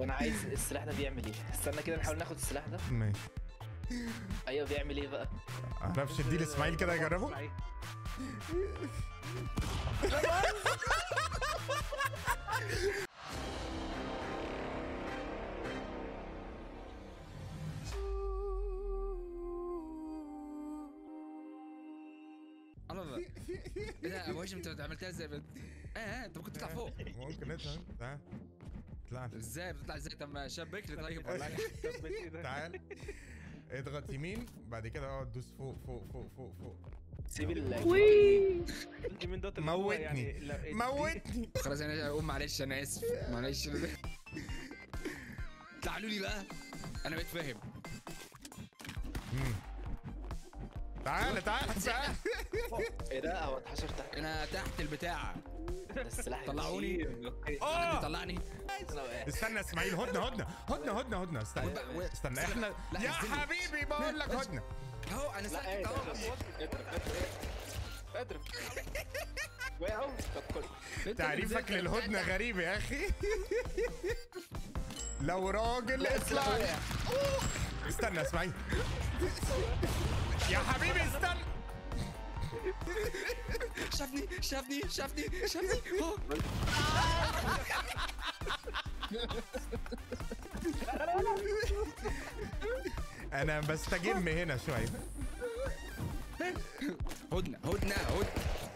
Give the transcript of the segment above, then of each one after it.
انا عايز السلاح ده بيعمل ايه استنى كده نحاول ناخد السلاح ده ماشي ايوه بيعمل ايه بقى معرفش ادي لاسماعيل كده يجربه إسماعيل. الله الله ايه ده يا ابو هشام انت عملتها ازاي بجد؟ اه اه انت ممكن تطلع فوق ممكن انت تعال طلعت ازاي بتطلع ازاي طب ما شبك لي طيب ولا حاجه طب إيه ده؟ تعال اضغط يمين بعد كده اقعد دوس فوق فوق فوق فوق فوق سيب ال اليمين دوت اللي هو موتني. يعني لا- موتني خلاص انا اقوم معلش انا اسف معلش تعالوا لي بقى انا بقيت فاهم مم. تعال تعال تعال ايه ده هو اتحشر تحت انا تحت البتاع ده السلاح طلعوني. كتير. اوكي اه طلعني أنا وقعت. استنى اسماعيل هدنه هدنه هدنه هدنه هدنه استنى و- استنى احنا لا، يا استنى. حبيبي بقول لك هدنه اهو انا لا ساكت ايه اهو اضرب اضرب اضرب وقعوا طب كل تعريفك للهدنه غريب يا اخي لو راجل اطلع أوه. استنى اسماعيل يا حبيبي استنى شافني شافني شافني شافني اهو انا بستجم هنا شويه هدنه هدنه هدنه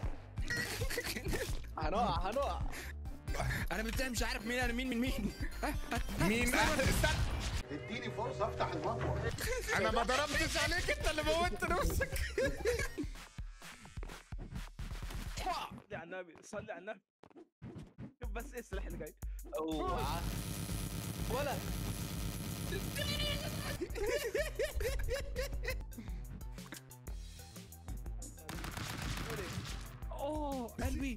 هنقع هنقع انا بالتالي مش عارف مين انا مين من مين ها، ها، مين استنى اديني فرصه افتح المطوه انا ما ضربتش عليك انت اللي موتت نفسك صلي على النبي صلي على النبي شوف بس ايه السلاح اللي جاي اوعى ولا اوه قلبي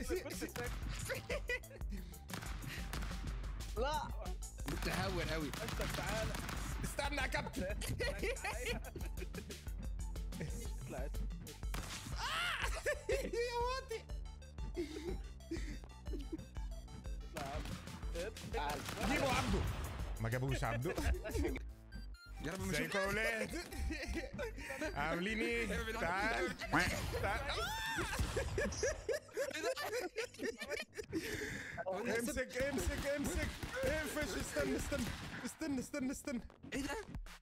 لا متهور قوي اشتر تعالى استنى يا كابتن طلعت يا واطي تعال جيبوا عبده ما جابوش عبده يا رب مش ازيكم يا ولاد عاملين ايه تعال تعال امسك امسك امسك اقفش استنى استنى استنى استنى استنى ايه ده؟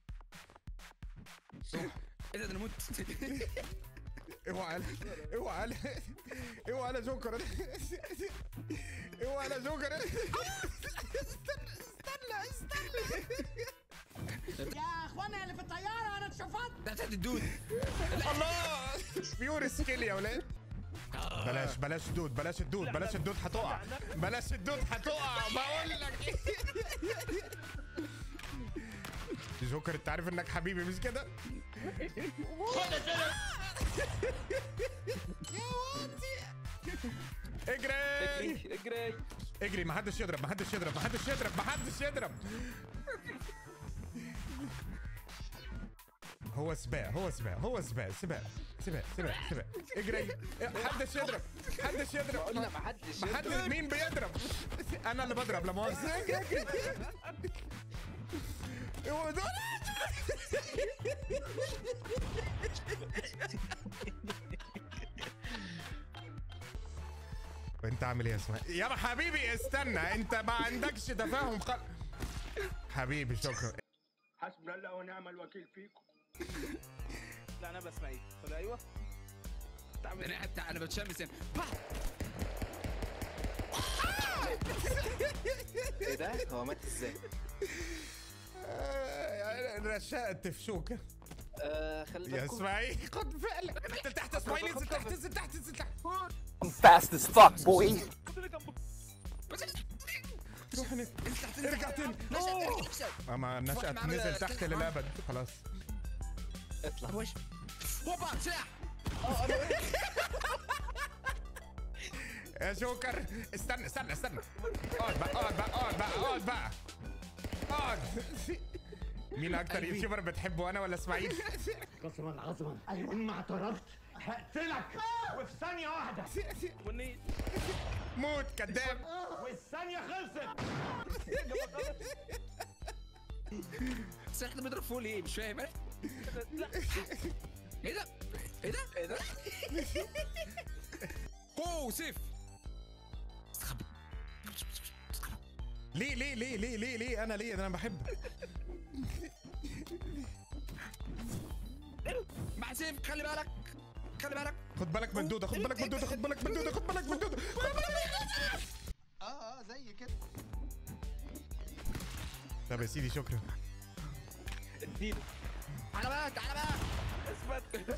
ايه ده ده انا مت اوعى لا اوعى لا اوعى لا جوكر اوعى لا جوكر استنى استنى استنى يا اخوانا اللي في الطياره انا اتشفطت ده تحت الدود الله بيور سكيل يا ولاد بلاش بلاش دود بلاش الدود بلاش الدود هتقع بلاش الدود هتقع بقول لك جوكر انت عارف انك حبيبي مش كده يا واطي اجري اجري اجري اجري ما حدش يضرب ما حدش يضرب ما حدش يضرب ما حدش يضرب هو سباق هو سباق هو سباق سباق سباق سباق سباق اجري حدش يضرب حدش يضرب قلنا ما حدش ما حد مين بيضرب انا اللي بضرب لا مؤاخذه اجري اجري هو دول وانت عامل ايه يا اسماء يا حبيبي استنى انت ما عندكش تفاهم خل... حبيبي شكرا حسبنا الله ونعم الوكيل فيكم لا انا بسمعي قول ايوه تعمل انا حتى انا بتشمس هنا باه! ايه ده هو مات ازاي آه، رشقت في شوكه آه خلي يا بالكم اسماعيل خد بالك انت تحت اسماعيل انزل تحت انزل تحت انزل تحت fast as fuck, boy. خد اللي جنبك روح هناك انزل تحت ارجع تاني نشأت ارجع نشأت اما نشأت واحد معاه نزل تحت كلمة. للابد خلاص اطلع ابو هشام هوبا سلاح يا جوكر استنى استنى استنى اقعد بقى اقعد بقى اقعد بقى اقعد بقى اقعد مين اكتر قلبي. يوتيوبر بتحبه انا ولا اسماعيل قسما عظما ان ما اعترفت هقتلك وفي ثانيه واحده والنية موت كذاب والثانيه خلصت السلاح ده بيضرب فوق ليه مش فاهم انا ايه ده ايه ده ايه ده اوه سيف استخبى استخبى. ليه ليه ليه ليه ليه ليه انا ليه ده انا بحب مع سيف خلي بالك خلي بالك خد بالك من دودة خد بالك من دودة خد بالك من دودة خد بالك من دودة خد بالك اه اه زي كده طب يا سيدي شكرا اديله تعالى بقى تعالى بقى اثبت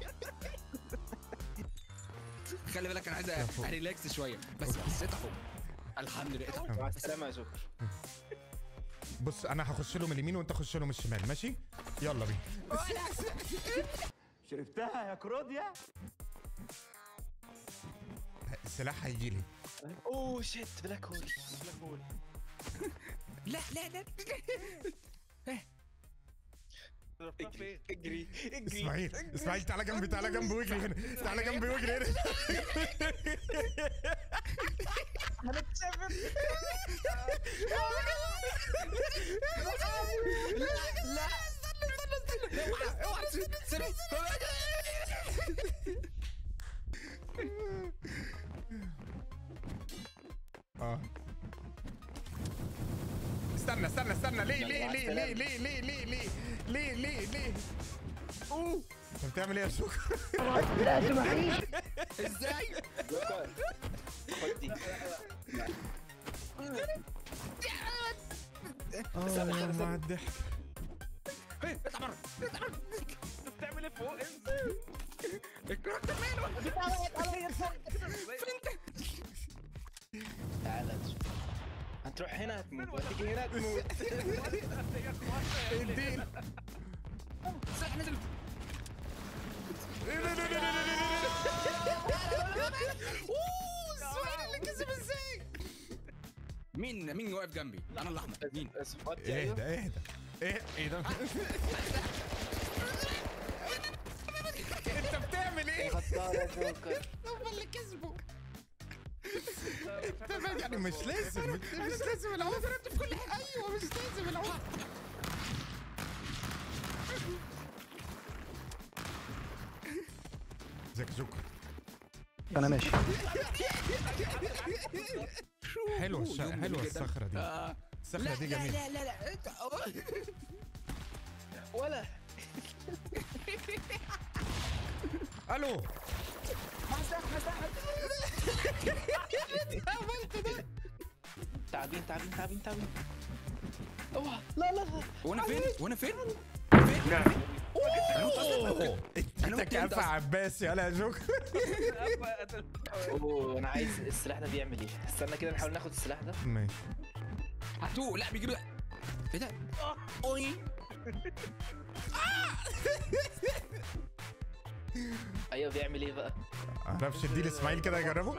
خلي بالك انا عايز فوق. اريلاكس شويه بس بس اهو الحمد لله مع السلامه يا جوكر بص انا هخش له من اليمين وانت خش له من الشمال ماشي يلا بينا شربتها يا كروديا السلاح هيجي لي اوه شيت بلاك هول بلاك هول لا لا لا ضربتها فين؟ اجري اجري اسماعيل اسماعيل تعالى جنبي تعالى جنبي واجري هنا تعالى جنبي واجري هنا اوعى سيف اه استنى استنى استنى ليه ليه ليه ليه ليه ليه ليه ليه ليه ليه ليه اوه انت بتعمل ايه يا شكرا ازاي جوكر خد دي اه مع الضحك إيه، اطلع بره اطلع بره انت بتعمل ايه فوق انت؟ الكاركتر ماله تعالى تشوف. هتروح هنا هتموت وهتيجي هنا هتموت اديني السلاح نزل السؤال اللي كسب ازاي مين مين واقف جنبي انا الاحمر مين اصفات اهدى اهدى ايه ايه ده انت بتعمل ايه غدار يا جوكر هم اللي كسبوا انت يعني مش لازم مش مش لازم العنف ضربت في كل حاجه ايوه مش لازم العنف ازيك يا جوكر انا ماشي حلوه الش... يوم حلوه جميل جداً. الصخره دي آه. الصخره لا دي لا جميله لا لا لا انت ولا الو تعبين تعبين تعبين تعبين اوعى لا لا لا وانا فين وانا فين اوه أنا انت قلت كافة أصلاً. عباس يلا يا جوكر اوه انا عايز السلاح ده بيعمل ايه استنى كده نحاول ناخد السلاح ده ماشي هاتوه لا بيجيب ايه ده اوي ايوه بيعمل ايه بقى معرفش ادي لاسماعيل كده يجربه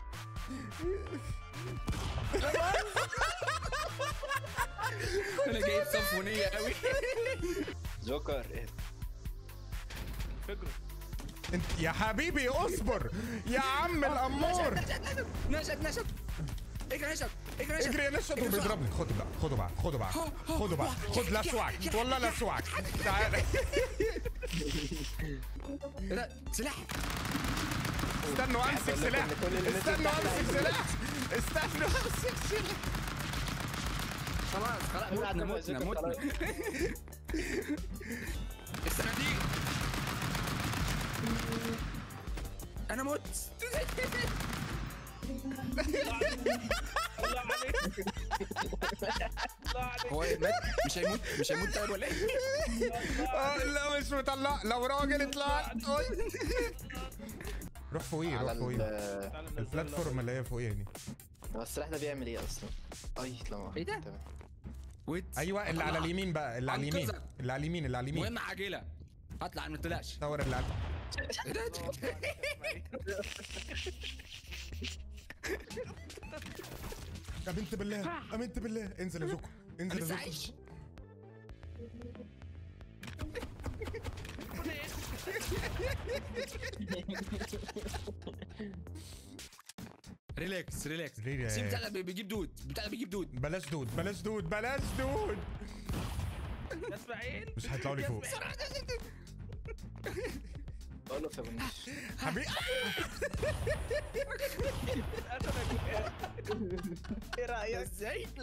انا جايب صفونيه قوي جوكر ايه فجروا انت يا حبيبي اصبر يا عم الامور نشط نشط اجري نشط اجري نشط اجري يا نشط وبيضربني خده بقى خده بقى خده بقى خده بقى خد لسوعك والله لسوعك تعالى ايه ده سلاح استنوا امسك سلاح استنوا امسك سلاح استنوا امسك سلاح خلاص خلاص متنا متنا متنا الصناديق انا مت الله عليك الله عليك هو مات مش هيموت مش هيموت طيب ولا ايه؟ آه، لا مش مطلع لو راجل اطلع أي. روح فوقيه على روح فوقيه ال تعالى ننزل البلاتفورم اللي هي فوقيه دي هو السلاح ده بيعمل ايه اصلا اي طلع إيه ده؟ تمام. ويت ايوه اللي على اليمين بقى اللي على اليمين أنقذك. اللي على اليمين اللي على اليمين مهم عاجله هطلع ما طلعش دور اللي على ايه ده؟ امنت بالله امنت بالله انزل يا زوكو انزل يا لسه زوكو عايش ريلاكس ريلاكس ريلاكس. سيب بتاع ده بيجيب دود بتاع ده بيجيب دود بلاش دود بلاش دود بلاش دود يا اسماعيل مش هيطلعوا لي فوق بقول له في ونش حبيبي ايه رايك ازاي